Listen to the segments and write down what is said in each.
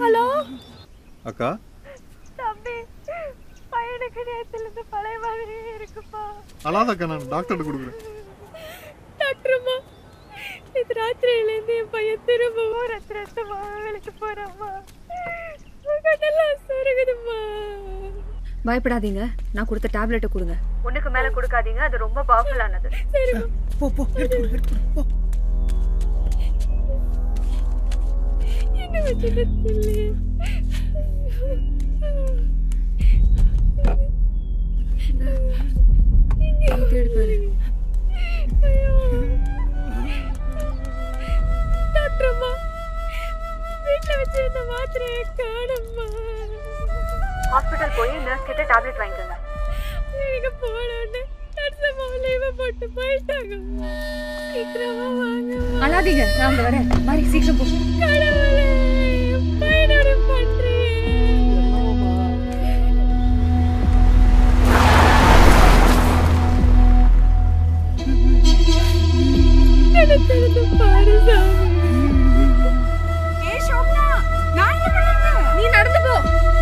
Hello அக்கா தம்பி பையனுக்கு நேரத்துல இருந்து பழைய மாதிரியே இருக்குப்பா அழாதக்கா நான் டாக்டர்கிட்ட கொடுக்குறேன் டாக்டர்மா இது ராத்திரியிலேருந்து என் பையன் திரும்பவும் ரத்த ரத்தமா வேலைக்கு போறாம்மா கண்ணெல்லாம் சொருகுதும்மா பயப்படாதீங்க நான் கொடுத்த டேப்லெட்டை கொடுங்க ஒண்ணுக்கு மேல கொடுக்காதீங்க அது ரொம்ப பவர்ஃபுல்லானது சரிம்மா போ போ எடுத்து கொடு எடுத்து கொடு போ என்ன வச்சுட்டு இல்லையே தேடி பாரு டாக்டர்மா வீட்டில் வச்சு இந்த மாத்திரையை காணம்மா ஹாஸ்பிட்டல் போய் நர்ஸ் கிட்ட டேப்லெட் வாங்கிக்கோங்க எனக்கு போனோடனே நர்சம்மா லீவை போட்டு போயிட்டாங்கம்மா சீக்கிரமா வாங்கம்மா அழாதீங்க நான் அங்க வரேன் மாதிரி சீக்கிரம் போ கடவுளே என் பையனோட பண்றியே நினைச்சது பாரு சாமி ஏய் சோப்னா நான் என்ன பண்ணுங்க நீ நடந்து போ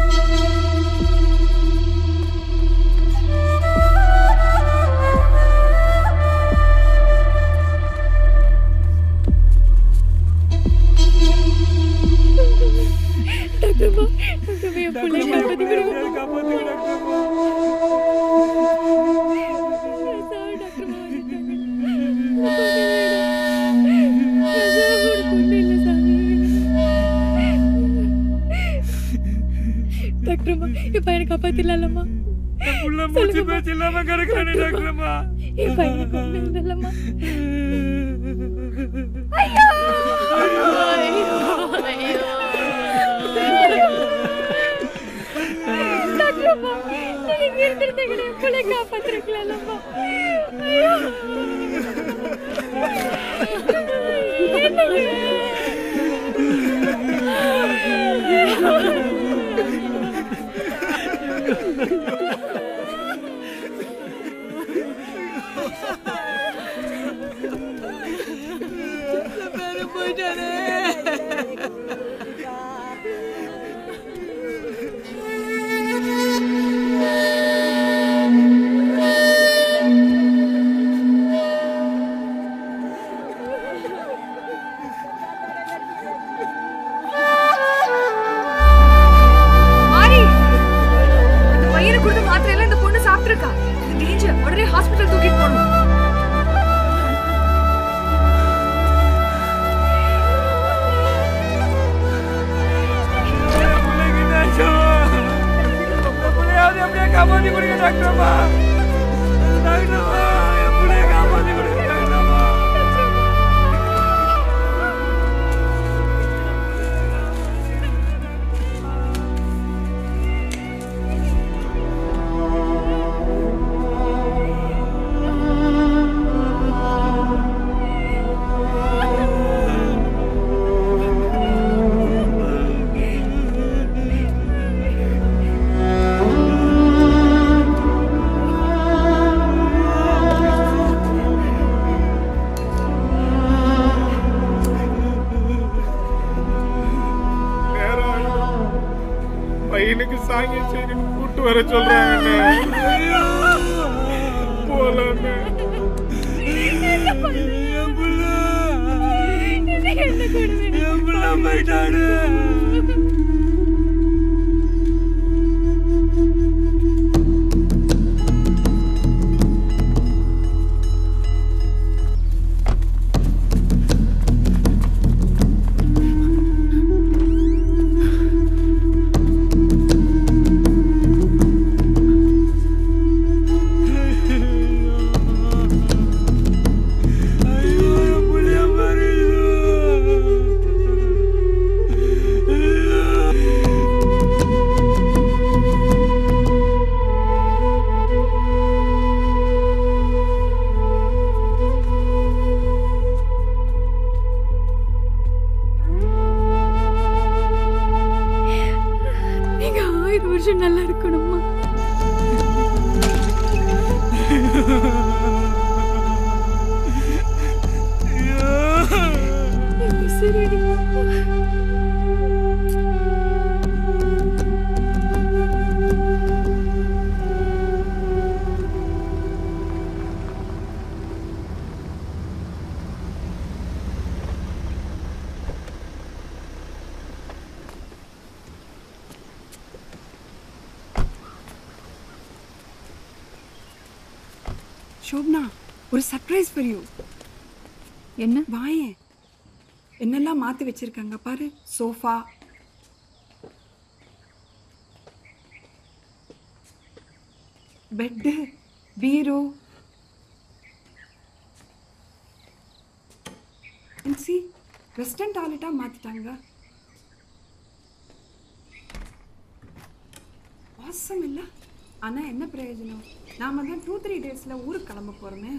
டாக்டர்மா டாக்டர்மா என் பிள்ளை காப்பாத்தி கொடுங்க காப்பாத்து டாக்டர் சாரி டாக்டர்மா ஒரு பொண்ணு இல்லை சாமி டாக்டர்மா என் பையனை காப்பாத்திடலாம்மா புள்ள மூச்சு பேச்சு இல்லாம கிடக்குறானே டாக்டர்மா என் பையனுக்கு ஒண்ணு இல்லைல்லம்மா டாக்டர்மா நீங்க இருந்திருந்தீங்கன்னா என் பிள்ளை காப்பாத்திருக்கலாம்மா ஐயோ மாறி அந்த பையனை கொடுத்த மாத்திரையில இந்த பொண்ணு சாப்பிட்டிருக்கா இது டேஞ்சர் உடனே ஹாஸ்பிட்டல் தூக்கிட்டு போகணும் பிள்ளைக்கு என்னாச்சும்? என் பிள்ளையாவது எப்படியா காப்பாத்தி கொடுங்க டாக்டர்மா டாக்டர்மா என் பிள்ளைய காப்பாத்தி கொடுங்க டாக்டர்மா நேரம் பையனுக்கு சாங்கியம் செய்து கூட்டு வர சொல்றாங்க போலான்னு என் புள்ள என்ன கொடுமை என் புள்ள போயிட்டாடு ஐயோ என் புள்ளைய பாரு நீங்க ஆயிரம் வருஷம் நல்லா இருக்கணும்மா சரிடி ஷோப்னா ஒரு சர்ப்ரைஸ் ஃபார் யூ என்ன வாயேன் என்னெல்லாம் மாற்றி வச்சிருக்காங்க பாரு சோஃபா பெட்டு பீரோ சி வெஸ்டர்ன் டாய்லெட்டாக மாற்றிட்டாங்க வாசம் இல்லை ஆனால் என்ன பிரயோஜனம் நாம தான் டூ த்ரீ டேஸில் ஊருக்கு கிளம்ப போகிறோமே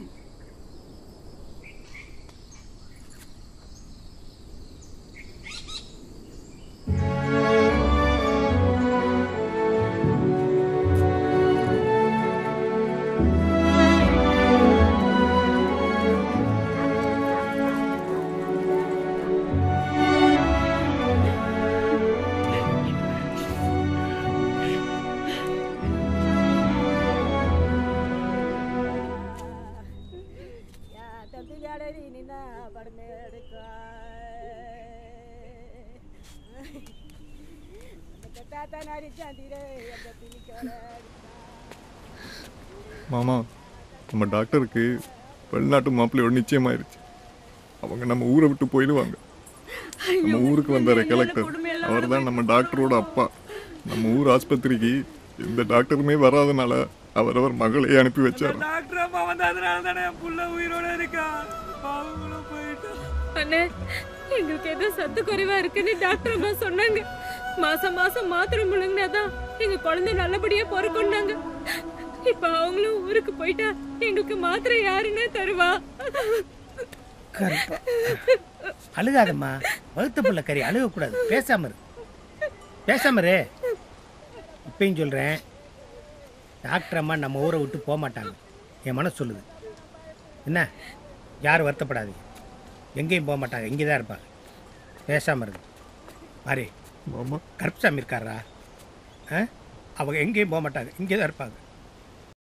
மாமா நம்ம டாக்டருக்கு வெளிநாட்டு மாப்பிள்ளையோட நிச்சயமாயிருச்சு அவங்க நம்ம ஊரை விட்டு போயிடுவாங்க நம்ம ஊருக்கு வந்தாரு கலெக்டர் அவர் தான் நம்ம டாக்டரோட அப்பா நம்ம ஊர் ஆஸ்பத்திரிக்கு எந்த டாக்டருமே வராதனால அவரவர் மகளையே அனுப்பி வச்சார் டாக்டர் அம்மா வந்து அதனால தானே என் புள்ள உயிரோட இருக்கா அவங்களும் போயிட்டா அண்ணே எங்களுக்கு ஏதோ சத்து குறைவா இருக்குன்னு டாக்டர் அம்மா சொன்னாங்க மாசம் மாசம் மாத்திரை முழுங்கினாதான் எங்க குழந்தை நல்லபடியா பிறக்கும்னாங்க இப்ப அவங்களும் ஊருக்கு போயிட்டா எங்களுக்கு மாத்திரை யாருன்னு தருவா கருப்பா அழுகாதம்மா வகுத்த புள்ள கறி அழுகக்கூடாது பேசாம இரு பேசாம இரு இப்பயும் சொல்கிறேன் டாக்டர் அம்மா நம்ம ஊரை விட்டு போக மாட்டாங்க என் மனசு சொல்லுது என்ன யாரும் வருத்தப்படாதீங்க எங்கேயும் போக மாட்டாங்க இங்கே தான் இருப்பாங்க பேசாம இருக்கு மாறி மாமா கருப்பசாமி இருக்காரா ஆ அவங்க எங்கேயும் போக மாட்டாங்க இங்கே தான் இருப்பாங்க